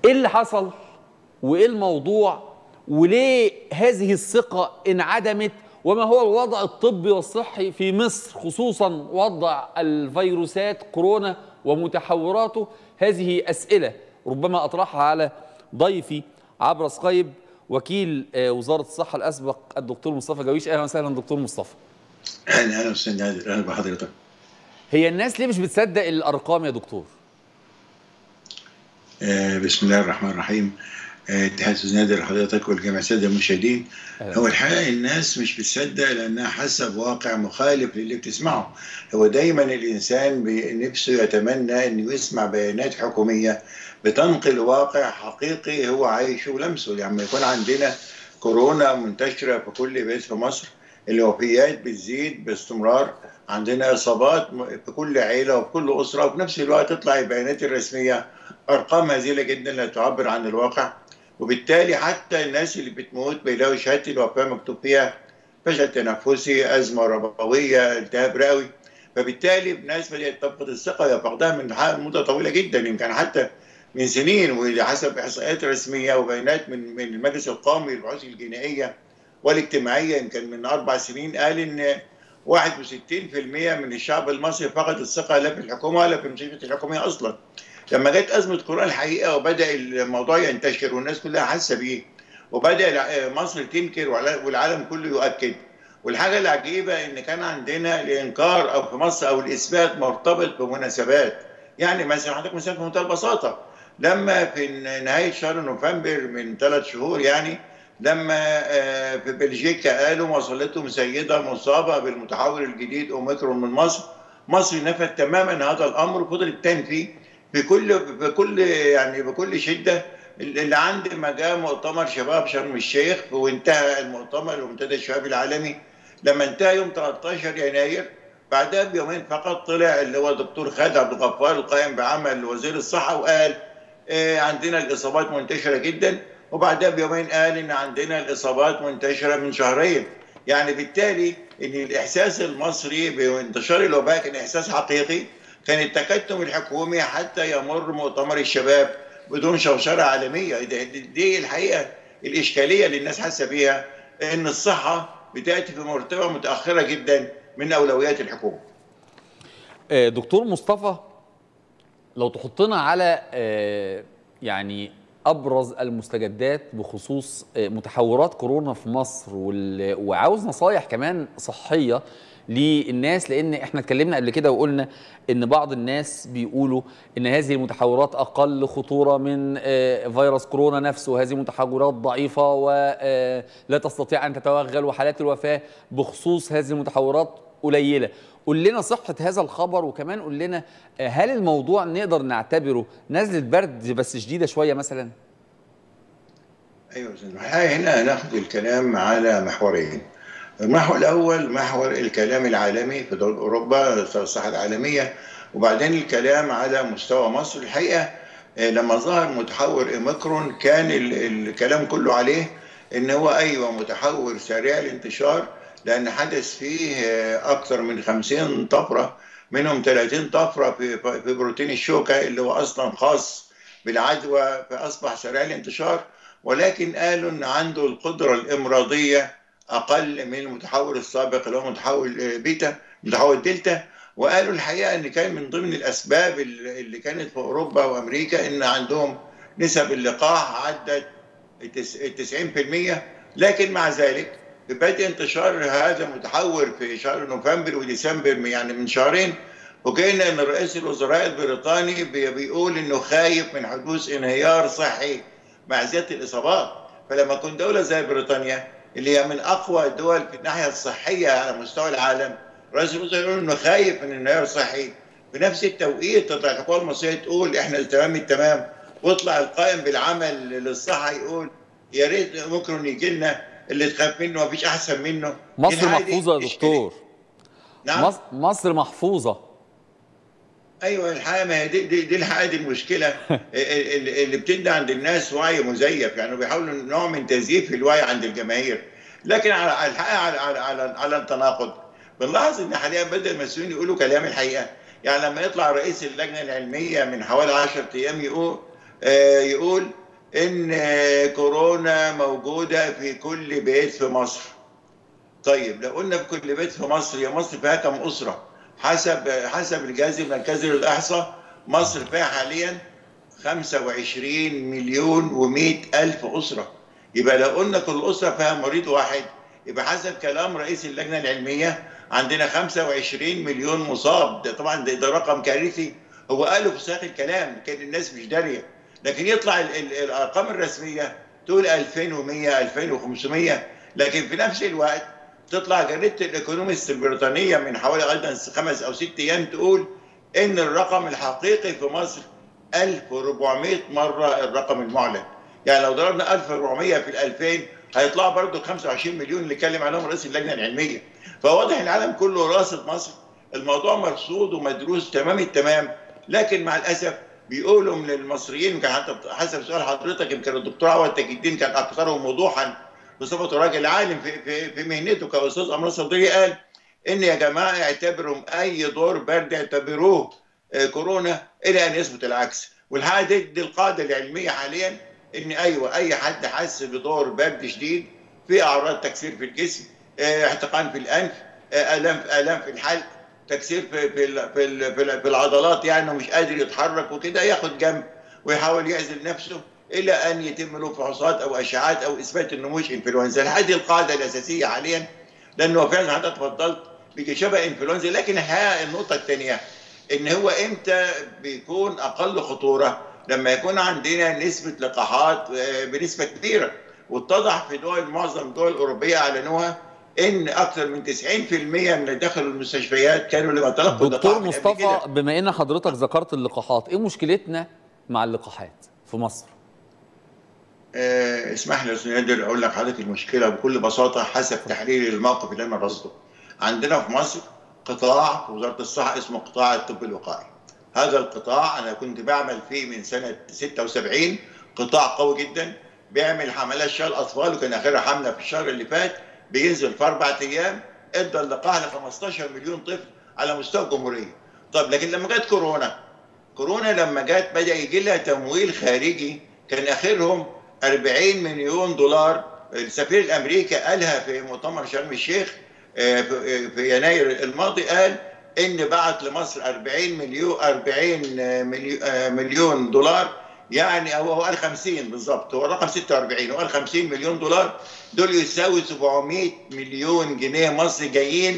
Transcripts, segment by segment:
ايه اللي حصل وايه الموضوع وليه هذه الثقه انعدمت وما هو الوضع الطبي والصحي في مصر خصوصا وضع الفيروسات كورونا ومتحوراته هذه اسئله ربما اطرحها على ضيفي عبر سكايب وكيل وزاره الصحه الاسبق الدكتور مصطفى جويش اهلا وسهلا دكتور مصطفى اهلا اهلا استاذ نادر اهلا بحضرتك هي الناس ليه مش بتصدق الارقام يا دكتور آه بسم الله الرحمن الرحيم آه استاذ نادر حضرتك والجميع الساده المشاهدين هو الحقيقه الناس مش بتصدق لانها حاسه بواقع مخالف للي بتسمعه هو دايما الانسان بنفسه يتمنى انه يسمع بيانات حكوميه بتنقل واقع حقيقي هو عايشه ولمسه لما يعني يكون عندنا كورونا منتشره في كل بيت في مصر الوفيات بتزيد باستمرار عندنا اصابات في كل عيله وفي كل اسره وفي نفس الوقت تطلع البيانات الرسميه ارقام هزيله جدا لا تعبر عن الواقع وبالتالي حتى الناس اللي بتموت بيلاقوا شهاده الوفاه مكتوب فيها فشل تنفسي ازمه ربويه التهاب رئوي فبالتالي الناس بدات تفقد الثقه فقدها من مده طويله جدا يمكن حتى من سنين وحسب احصائيات رسميه وبيانات من من المجلس القومي للبحوث الجنائيه والاجتماعيه يمكن من اربع سنين قال ان 61% من الشعب المصري فقد الثقه لا في الحكومه ولا في المستشفيات الحكوميه اصلا. لما جت ازمه كورونا الحقيقه وبدا الموضوع ينتشر والناس كلها حاسه بيه وبدا مصر تنكر والعالم كله يؤكد والحاجه العجيبه ان كان عندنا الانكار او في مصر او الاثبات مرتبط بمناسبات يعني مثلا حضرتك مثال في منتهى البساطه لما في نهايه شهر نوفمبر من ثلاث شهور يعني لما في بلجيكا قالوا وصلتهم سيده مصابه بالمتحور الجديد اوميكرون من مصر مصر نفت تماما هذا الامر وفضلت تنفي بكل بكل يعني بكل شده اللي عند ما جاء مؤتمر شباب شرم الشيخ وانتهى المؤتمر المنتدى الشباب العالمي لما انتهى يوم 13 يناير بعدها بيومين فقط طلع اللي هو الدكتور خالد عبد الغفار القائم بعمل وزير الصحه وقال إيه عندنا الاصابات منتشره جدا وبعدها بيومين قال ان عندنا الاصابات منتشره من شهرين يعني بالتالي ان الاحساس المصري بانتشار الوباء كان احساس حقيقي كان التكتم الحكومي حتى يمر مؤتمر الشباب بدون شوشره عالميه دي الحقيقه الاشكاليه اللي الناس حاسه بيها ان الصحه بتاتي في مرتبه متاخره جدا من اولويات الحكومه. دكتور مصطفى لو تحطنا على يعني ابرز المستجدات بخصوص متحورات كورونا في مصر وعاوز نصايح كمان صحيه للناس لان احنا اتكلمنا قبل كده وقلنا ان بعض الناس بيقولوا ان هذه المتحورات اقل خطوره من فيروس كورونا نفسه وهذه المتحورات ضعيفه ولا تستطيع ان تتوغل وحالات الوفاه بخصوص هذه المتحورات قليله قول لنا صحه هذا الخبر وكمان قول لنا هل الموضوع نقدر نعتبره نزله برد بس شديده شويه مثلا ايوه هنا هناخد الكلام على محورين المحور الاول محور الكلام العالمي في دول اوروبا الصحه العالميه وبعدين الكلام على مستوى مصر الحقيقه لما ظهر متحور اوميكرون كان الكلام كله عليه ان هو ايوه متحور سريع الانتشار لان حدث فيه اكثر من 50 طفره منهم 30 طفره في في بروتين الشوكه اللي هو اصلا خاص بالعدوى فاصبح سريع الانتشار ولكن قالوا ان عنده القدره الامراضيه اقل من المتحور السابق اللي هو متحور بيتا متحور دلتا وقالوا الحقيقه ان كان من ضمن الاسباب اللي كانت في اوروبا وامريكا ان عندهم نسب اللقاح عدت 90% لكن مع ذلك ببدء انتشار هذا المتحور في شهر نوفمبر وديسمبر يعني من شهرين وكأن ان رئيس الوزراء البريطاني بيقول انه خايف من حدوث انهيار صحي مع زياده الاصابات فلما تكون دوله زي بريطانيا اللي هي من اقوى الدول في الناحيه الصحيه على مستوى العالم رئيس الوزراء يقول انه خايف من انهيار صحي في نفس التوقيت تطلع الحكومه المصريه تقول احنا تمام التمام واطلع القائم بالعمل للصحه يقول يا ريت ممكن يجي لنا اللي تخاف منه مفيش احسن منه مصر محفوظه يا دكتور نعم مصر محفوظه ايوه الحقيقه ما هي دي, دي, دي الحقيقه دي المشكله اللي بتدي عند الناس وعي مزيف يعني بيحاولوا نوع من تزييف الوعي عند الجماهير لكن على الحقيقه على على على, على التناقض بنلاحظ ان حاليا بدا المسؤولين يقولوا كلام الحقيقه يعني لما يطلع رئيس اللجنه العلميه من حوالي 10 ايام يقول يقول ان كورونا موجوده في كل بيت في مصر طيب لو قلنا في كل بيت في مصر يا مصر فيها كم اسره حسب حسب الجهاز المركزي للاحصاء مصر فيها حاليا 25 مليون و100 الف اسره يبقى لو قلنا كل اسره فيها مريض واحد يبقى حسب كلام رئيس اللجنه العلميه عندنا 25 مليون مصاب ده طبعا ده, ده رقم كارثي هو قاله في سياق الكلام كان الناس مش داريه لكن يطلع ال ال الارقام الرسميه تقول 2100 2500 لكن في نفس الوقت تطلع جريده الايكونومست البريطانيه من حوالي ايضا خمس او ست ايام تقول ان الرقم الحقيقي في مصر 1400 مره الرقم المعلن يعني لو ضربنا 1400 في ال 2000 هيطلعوا برضه 25 مليون اللي اتكلم عليهم رئيس اللجنه العلميه فواضح العالم كله راصد مصر الموضوع مرصود ومدروس تمام التمام لكن مع الاسف بيقولوا من المصريين يمكن حتى حسب سؤال حضرتك يمكن الدكتور عوض تاج الدين كان اكثرهم وضوحا بصفته راجل عالم في في في مهنته كاستاذ امراض صدريه قال ان يا جماعه اعتبروا اي دور برد اعتبروه كورونا الى ان يثبت العكس والحقيقه دي, دي القاعده العلميه حاليا ان ايوه اي حد حس بدور برد شديد في اعراض تكسير في الجسم احتقان في الانف الام الام في الحلق تكسير في في في, في, في العضلات يعني ومش قادر يتحرك وكده ياخد جنب ويحاول يعزل نفسه الى ان يتم له فحوصات او اشعاعات او اثبات انه مش انفلونزا هذه القاعده الاساسيه حاليا لانه فعلا حضرتك اتفضلت بيجي شبه انفلونزا لكن الحقيقه النقطه الثانيه ان هو امتى بيكون اقل خطوره لما يكون عندنا نسبه لقاحات بنسبه كبيره واتضح في دول معظم الدول الاوروبيه اعلنوها ان اكثر من 90% من اللي دخلوا المستشفيات كانوا لما تلقوا دكتور مصطفى بما ان حضرتك ذكرت اللقاحات ايه مشكلتنا مع اللقاحات في مصر؟ آه اسمح لي يا استاذ نادر اقول لك حضرتك المشكله بكل بساطه حسب تحليل الموقف اللي انا رصده. عندنا في مصر قطاع في وزاره الصحه اسمه قطاع الطب الوقائي. هذا القطاع انا كنت بعمل فيه من سنه 76 قطاع قوي جدا بيعمل حملات شلل اطفال وكان اخرها حمله في الشهر اللي فات بينزل في اربع ايام ادى اللقاح ل 15 مليون طفل على مستوى الجمهوريه. طب لكن لما جت كورونا كورونا لما جت بدا يجي لها تمويل خارجي كان اخرهم 40 مليون دولار السفير الامريكي قالها في مؤتمر شرم الشيخ في يناير الماضي قال ان بعت لمصر 40 مليون 40 مليون دولار يعني هو قال 50 بالظبط هو الرقم 46 هو قال 50 مليون دولار دول يساوي 700 مليون جنيه مصري جايين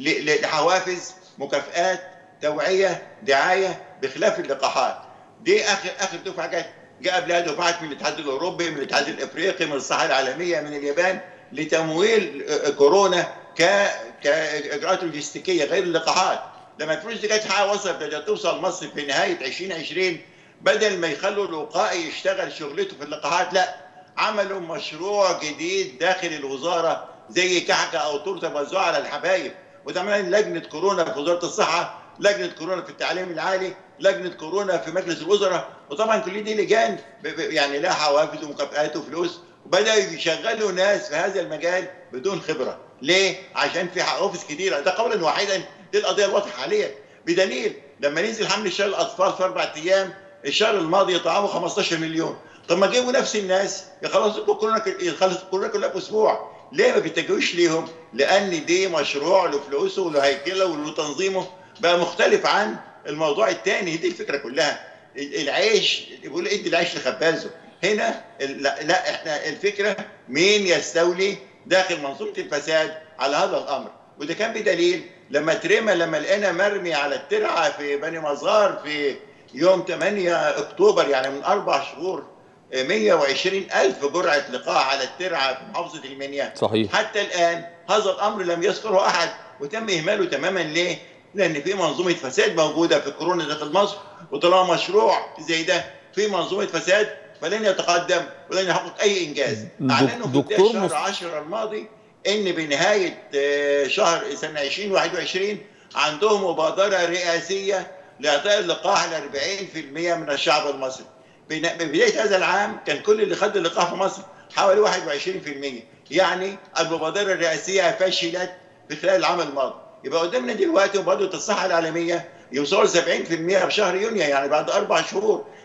لحوافز مكافآت توعيه دعايه بخلاف اللقاحات دي اخر اخر دفعه جت جاء قبلها دفعات من الاتحاد الاوروبي من الاتحاد الافريقي من الصحه العالميه من اليابان لتمويل كورونا ك كاجراءات لوجستيكيه غير اللقاحات لما الفلوس دي جت وصلت بدات توصل مصر في نهايه 2020 بدل ما يخلوا الوقائي يشتغل شغلته في اللقاحات لا عملوا مشروع جديد داخل الوزاره زي كحكه او تورته موزوعه على الحبايب وتعمل لجنه كورونا في وزاره الصحه لجنه كورونا في التعليم العالي لجنه كورونا في مجلس الوزراء وطبعا كل دي لجان يعني لها حوافز ومكافآت وفلوس وبداوا يشغلوا ناس في هذا المجال بدون خبره ليه عشان في حوافز كتيره ده قولا واحدا دي القضيه الواضحه حاليا بدليل لما نزل حمل شلل الاطفال في اربع ايام الشهر الماضي طعمه 15 مليون طب ما جيبوا نفس الناس يخلصوا كورونا يخلصوا كورونا كلها في اسبوع ليه ما بيتجهوش ليهم لان دي مشروع له فلوسه وله هيكله وله تنظيمه بقى مختلف عن الموضوع الثاني دي الفكره كلها العيش بيقول ادي العيش لخبازه هنا لا, لا احنا الفكره مين يستولي داخل منظومه الفساد على هذا الامر وده كان بدليل لما ترمى لما لقينا مرمي على الترعه في بني مزار في يوم 8 اكتوبر يعني من اربع شهور 120 ألف جرعة لقاح على الترعة في محافظة المنيا صحيح حتى الآن هذا الأمر لم يذكره أحد وتم إهماله تماما ليه؟ لأن في منظومة فساد موجودة في كورونا داخل مصر وطالما مشروع زي ده في منظومة فساد فلن يتقدم ولن يحقق أي إنجاز أعلنوا في شهر 10 الماضي إن بنهاية شهر سنة 2021 عندهم مبادرة رئاسية لإعطاء اللقاح ل 40% من الشعب المصري ببدايه هذا العام كان كل اللي خد اللقاح في مصر حوالي 21% يعني المبادره الرئاسيه فشلت في خلال العام الماضي يبقى قدامنا دلوقتي مبادره الصحه العالميه يوصلوا 70% في شهر يونيو يعني بعد اربع شهور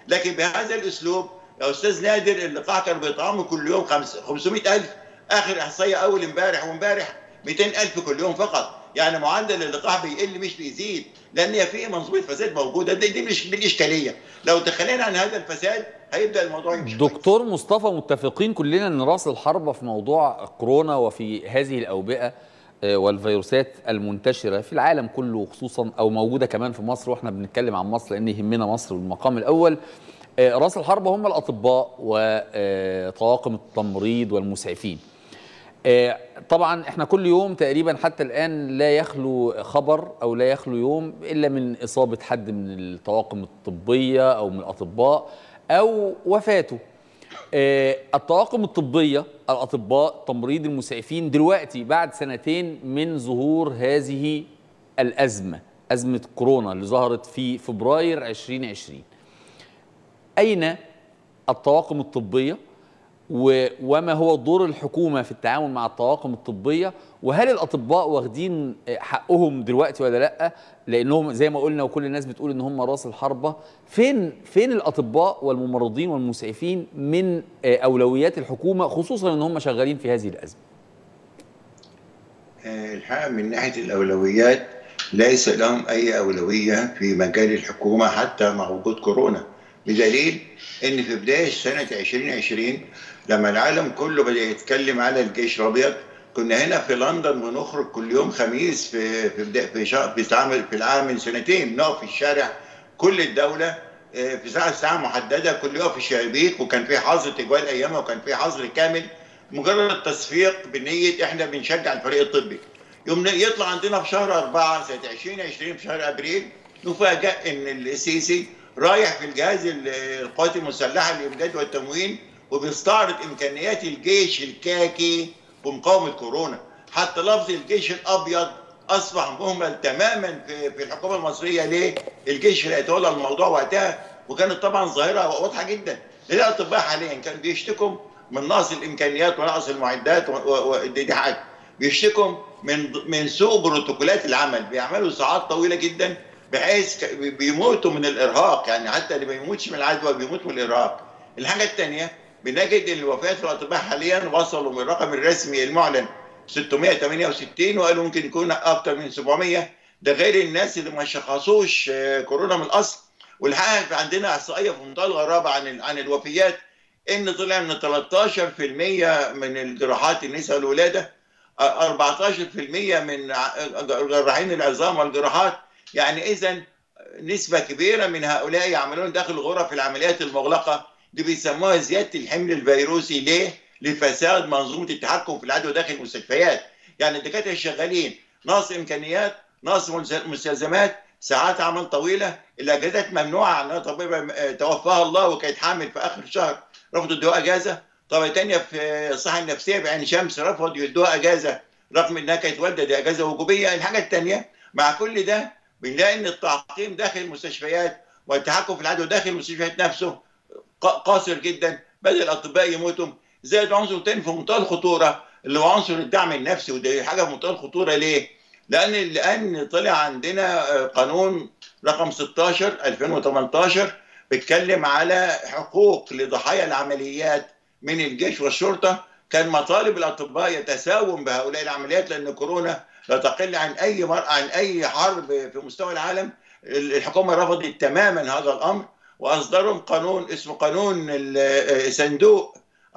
لكن بهذا الاسلوب يا استاذ نادر اللقاح كانوا بيطعموا كل يوم 500000 اخر احصائيه اول امبارح وامبارح 200000 كل يوم فقط يعني معدل اللقاح بيقل مش بيزيد لان هي في منظومه فساد موجوده دي, دي مش دي الاشكاليه لو تخلينا عن هذا الفساد هيبدا الموضوع يمشي دكتور مصطفى متفقين كلنا ان راس الحربه في موضوع كورونا وفي هذه الاوبئه والفيروسات المنتشره في العالم كله خصوصا او موجوده كمان في مصر واحنا بنتكلم عن مصر لان يهمنا مصر بالمقام الاول راس الحربه هم الاطباء وطواقم التمريض والمسعفين طبعا احنا كل يوم تقريبا حتى الان لا يخلو خبر او لا يخلو يوم الا من اصابه حد من الطواقم الطبيه او من الاطباء او وفاته الطواقم الطبيه الاطباء تمريض المسعفين دلوقتي بعد سنتين من ظهور هذه الازمه ازمه كورونا اللي ظهرت في فبراير 2020 اين الطواقم الطبيه وما هو دور الحكومة في التعامل مع الطواقم الطبية وهل الأطباء واخدين حقهم دلوقتي ولا لأ لأنهم زي ما قلنا وكل الناس بتقول إن هم راس الحربة فين فين الأطباء والممرضين والمسعفين من أولويات الحكومة خصوصا إن هم شغالين في هذه الأزمة الحقيقة من ناحية الأولويات ليس لهم أي أولوية في مجال الحكومة حتى مع وجود كورونا بدليل ان في بدايه سنه 2020 لما العالم كله بدا يتكلم على الجيش الابيض كنا هنا في لندن بنخرج كل يوم خميس في في بداية في شهر في عام في العام من سنتين نقف في الشارع كل الدوله في ساعه ساعه محدده كل يقف في الشبابيك وكان في حظر تجوال ايامها وكان في حظر كامل مجرد تصفيق بنيه احنا بنشجع الفريق الطبي يوم يطلع عندنا في شهر 4 سنه 2020 في شهر ابريل نفاجئ ان السيسي رايح في الجهاز القوات المسلحه للامداد والتموين وبيستعرض امكانيات الجيش الكاكي ومقاومه كورونا حتى لفظ الجيش الابيض اصبح مهمل تماما في, في الحكومه المصريه ليه؟ الجيش اللي هيتولى الموضوع وقتها وكانت طبعا ظاهره واضحه جدا الاطباء حاليا كانوا بيشتكوا من نقص الامكانيات ونقص المعدات ودي حاجه بيشتكوا من من سوء بروتوكولات العمل بيعملوا ساعات طويله جدا بحيث بيموتوا من الارهاق يعني حتى اللي ما بيموتش من العدوى بيموت من الارهاق. الحاجه الثانيه بنجد ان الوفيات في الاطباء حاليا وصلوا من الرقم الرسمي المعلن 668 وقالوا ممكن يكون اكثر من 700 ده غير الناس اللي ما شخصوش كورونا من الاصل والحقيقه عندنا احصائيه في منتهى الغرابه عن عن الوفيات ان طلع من 13% من الجراحات النساء والولاده 14% من جراحين العظام والجراحات يعني اذا نسبه كبيره من هؤلاء يعملون داخل غرف العمليات المغلقه دي بيسموها زياده الحمل الفيروسي ليه؟ لفساد منظومه التحكم في العدوى داخل المستشفيات يعني الدكاتره الشغالين نقص امكانيات نقص مستلزمات ساعات عمل طويله الاجازات ممنوعه عنها طبيبه توفاها الله وكانت حامل في اخر الشهر رفضوا يدوها اجازه طبعا تانية في الصحه النفسيه بعين شمس رفضوا يدوها اجازه رغم انها كانت والده دي اجازه وجوبيه الحاجه الثانيه مع كل ده بنلاقي ان التعقيم داخل المستشفيات والتحكم في العدوى داخل المستشفيات نفسه قاصر جدا بدا الاطباء يموتوا زائد عنصر تاني في منتهى الخطوره اللي هو عنصر الدعم النفسي وده حاجه في منتهى الخطوره ليه؟ لان لان طلع عندنا قانون رقم 16 2018 بيتكلم على حقوق لضحايا العمليات من الجيش والشرطه كان مطالب الاطباء يتساوم بهؤلاء العمليات لان كورونا لا تقل عن اي مر... عن اي حرب في مستوى العالم الحكومه رفضت تماما هذا الامر واصدروا قانون اسمه قانون صندوق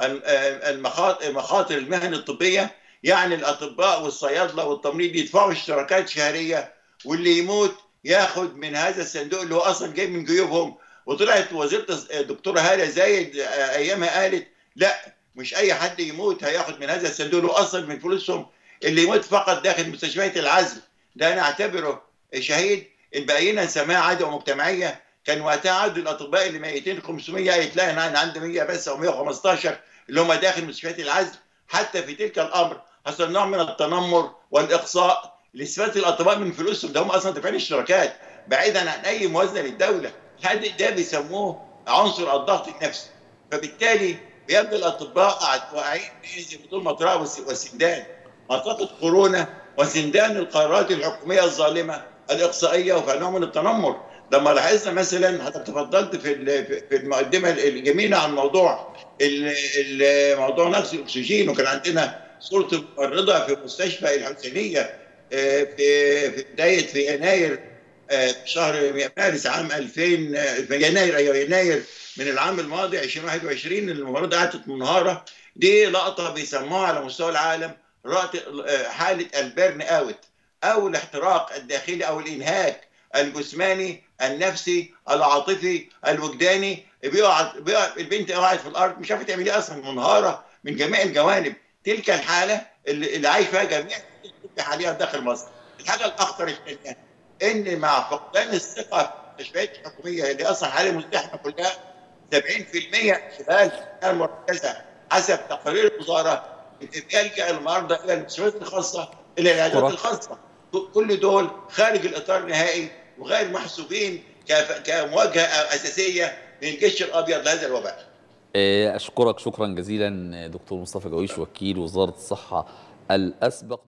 مخاطر المهن الطبيه يعني الاطباء والصيادله والتمريض يدفعوا اشتراكات شهريه واللي يموت ياخد من هذا الصندوق اللي هو اصلا جاي من جيوبهم وطلعت وزيره الدكتوره هاله زايد ايامها قالت لا مش اي حد يموت هياخد من هذا الصندوق اللي هو اصلا من فلوسهم اللي يموت فقط داخل مستشفيات العزل ده انا اعتبره شهيد الباقيين نسميها عدوى مجتمعيه كان وقتها عدد الاطباء اللي ميتين 500 يتلاقي انا عندي 100 بس او 115 اللي هم داخل مستشفيات العزل حتى في تلك الامر حصل نوع من التنمر والاقصاء لاثبات الاطباء من فلوسهم ده هم اصلا دافعين اشتراكات بعيدا عن اي موازنه للدوله هذا ده بيسموه عنصر الضغط النفسي فبالتالي بيبدو الاطباء واقعين زي ما بتقول مطرقه وسندان منطقه كورونا وسندان القرارات الحكوميه الظالمه الاقصائيه وفي نوع من التنمر لما لاحظنا مثلا حضرتك تفضلت في في المقدمه الجميله عن موضوع موضوع نقص الاكسجين وكان عندنا صوره الممرضه في مستشفى الحسينيه في في بدايه في يناير شهر مارس عام 2000 في يناير ايوه يناير من العام الماضي 2021 الممرضه قعدت منهاره دي لقطه بيسموها على مستوى العالم حاله البرن اوت او الاحتراق الداخلي او الانهاك الجسماني النفسي العاطفي الوجداني بيقع بيقع البنت قاعد في الارض مش عارفه تعمل ايه اصلا منهاره من جميع الجوانب تلك الحاله اللي, اللي عايش فيها جميع حاليا داخل مصر الحاجه الاخطر الثانيه ان مع فقدان الثقه في المستشفيات الحكوميه اللي اصلا حاليا مزدحمه كلها 70% شغال المركزه حسب تقارير الوزاره يلجا المرضى الى المستشفيات الخاصه الى العيادات الخاصه كل دول خارج الاطار النهائي وغير محسوبين كمواجهه اساسيه من الجيش الابيض لهذا الوباء. اشكرك شكرا جزيلا دكتور مصطفى جويش وكيل وزاره الصحه الاسبق